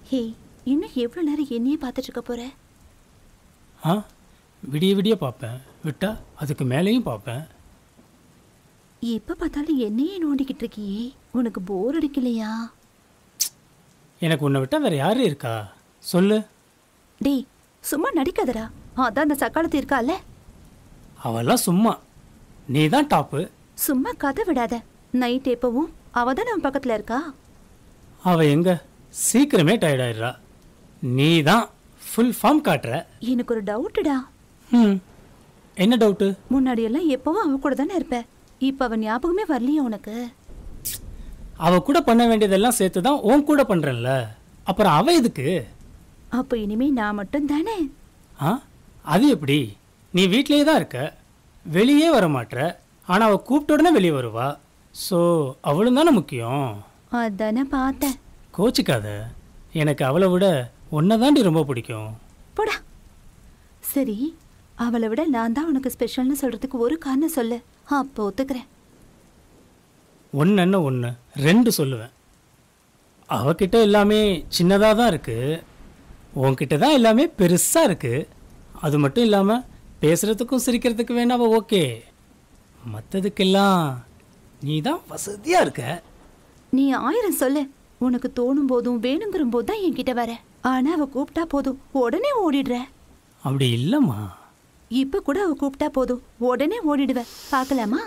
ஹே இன்னும் எவ்வளோ நேரம் என்னையே பார்த்துட்டு இருக்க போற ஆ விடிய விடிய பார்ப்பேன் விட்டா அதுக்கு மேலேயும் பார்ப்பேன் எப்ப பார்த்தாலும் என்னையே நோண்டிக்கிட்டு இருக்கியே உனக்கு போர் அடிக்கலையா எனக்கு உன்னை விட்டா வேற யாரு இருக்கா சொல்லு டேய் சும்மா நடிக்காதடா அதான் அந்த சக்காலத்து இருக்கால அவெல்லாம் சும்மா நீ தான் டாப்பு சும்மா கதை விடாத நைட் எப்பவும் அவ தான் நம்ம பக்கத்துல இருக்கா அவ எங்க சீக்கிரமே டயர்ட் ஆயிடுறா நீ தான் ஃபுல் ஃபார்ம் காட்டுற எனக்கு ஒரு டவுட்டுடா ம் என்ன டவுட்டு முன்னாடி எல்லாம் எப்பவும் அவ கூட தானே இருப்ப இப்ப அவன் ஞாபகமே வரலையா உனக்கு அவ கூட பண்ண வேண்டியதெல்லாம் சேர்த்து தான் உன் கூட பண்றேன்ல அப்புறம் அவ எதுக்கு அப்ப இனிமே நான் மட்டும் தானே ஆ அது எப்படி நீ வீட்லயே தான் இருக்க வெளியே வர மாட்ற ஆனால் அவள் கூப்பிட்ட உடனே வெளியே வருவா ஸோ அவளும் தானே முக்கியம் அதானே பார்த்தேன் கோச்சிக்காத எனக்கு அவளை விட உன்னை தாண்டி ரொம்ப பிடிக்கும் போடா சரி அவளை விட நான் தான் உனக்கு ஸ்பெஷல்னு சொல்றதுக்கு ஒரு காரணம் சொல்லு அப்போ ஒத்துக்கிறேன் ஒன்றுன்னு ஒன்று ரெண்டு சொல்லுவேன் அவகிட்ட எல்லாமே சின்னதாக தான் இருக்குது உன்கிட்ட தான் எல்லாமே பெருசாக இருக்குது அது மட்டும் இல்லாமல் பேசுகிறதுக்கும் சிரிக்கிறதுக்கு வேணா அவள் ஓகே மற்றதுக்கெல்லாம் நீ தான் வசதியாக இருக்க நீ ஆயிரம் சொல்லு உனக்கு தோணும் போதும் வேணுங்கிற போது தான் என்கிட்ட வர ஆனா அவ கூப்பிட்டா போதும் உடனே ஓடிடுற அப்படி இல்லைம்மா இப்ப கூட அவ கூப்பிட்டா போதும் உடனே ஓடிடுவ பார்க்கலாமா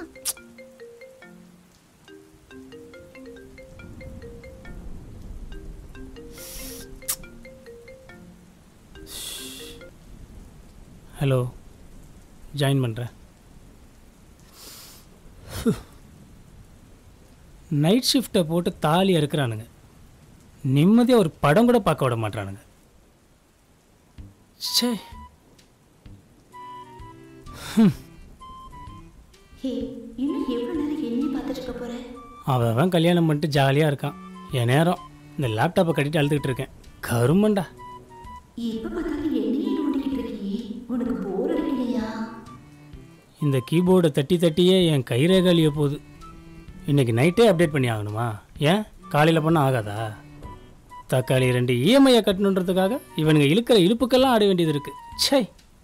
ஹலோ ஜாயின் பண்ணுறேன் நைட் ஷிஃப்ட்டை போட்டு தாலி அறுக்கிறானுங்க நிம்மதியாக ஒரு படம் கூட பார்க்க விட மாட்டானுங்க சே ஹே இன்னும் எவ்வளவு நேரம் என்னையும் பார்த்துட்டு இருக்க போற அவன் அவன் கல்யாணம் பண்ணிட்டு ஜாலியாக இருக்கான் என் நேரம் இந்த லேப்டாப்பை கட்டிட்டு அழுதுகிட்டு இருக்கேன் கருமண்டா எப்ப பார்த்தாலும் என்னையே நோண்டிக்கிட்டு இருக்கியே உனக்கு போர் அடிக்கலையா இந்த கீபோர்டை தட்டி தட்டியே என் கைரேகை அழிய போகுது இன்னைக்கு நைட்டே அப்டேட் பண்ணி ஆகணுமா ஏன் காலையில் பண்ண ஆகாதா தக்காளி ரெண்டு இஎம்ஐயை கட்டணுன்றதுக்காக இவனுங்க இழுக்கிற இழுப்புக்கெல்லாம் ஆட வேண்டியது இருக்கு ச்சை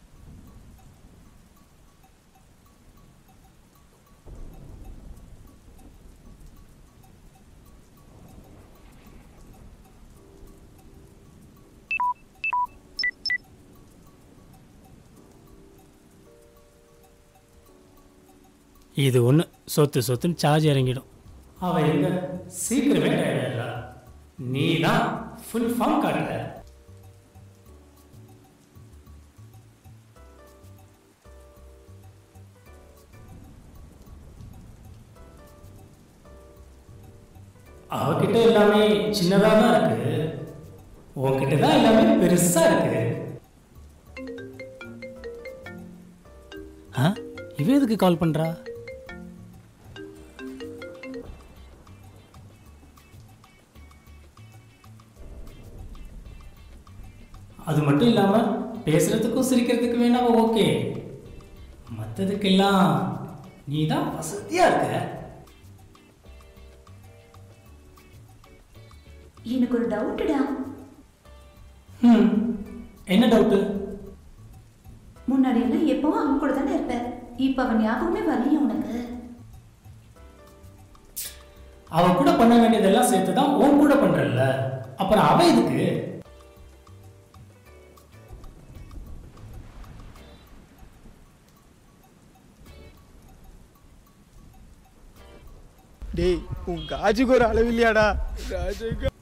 இது ஒன்று சொத்து சொத்துன்னு சார்ஜ் இறங்கிடும் அவ எங்க சீக்கிரமே டயர்டா நீ தான் ஃபுல் ஃபார்ம் காட்டுற அவகிட்ட எல்லாமே சின்னதா தான் இருக்கு உன்கிட்ட தான் எல்லாமே பெருசா இருக்கு ஆ இவ எதுக்கு கால் பண்றா அது மட்டும் இல்லாம பேசுறதுக்கும் சிரிக்கிறதுக்கு வேணா ஓகே மற்றதுக்கெல்லாம் நீ தான் வசதியா இருக்க எனக்கு ஒரு டவுட்டுடா ம் என்ன டவுட்டு முன்னாடி எல்லாம் எப்பவும் அவன் கூட தானே இருப்ப இப்ப அவன் ஞாபகமே வரலையா உனக்கு அவ கூட பண்ண வேண்டியதெல்லாம் சேர்த்து தான் உன் கூட பண்றல்ல அப்புறம் அவ எதுக்கு டேய் உன் காஜுக்கு ஒரு அளவு இல்லையாடா ராஜேகா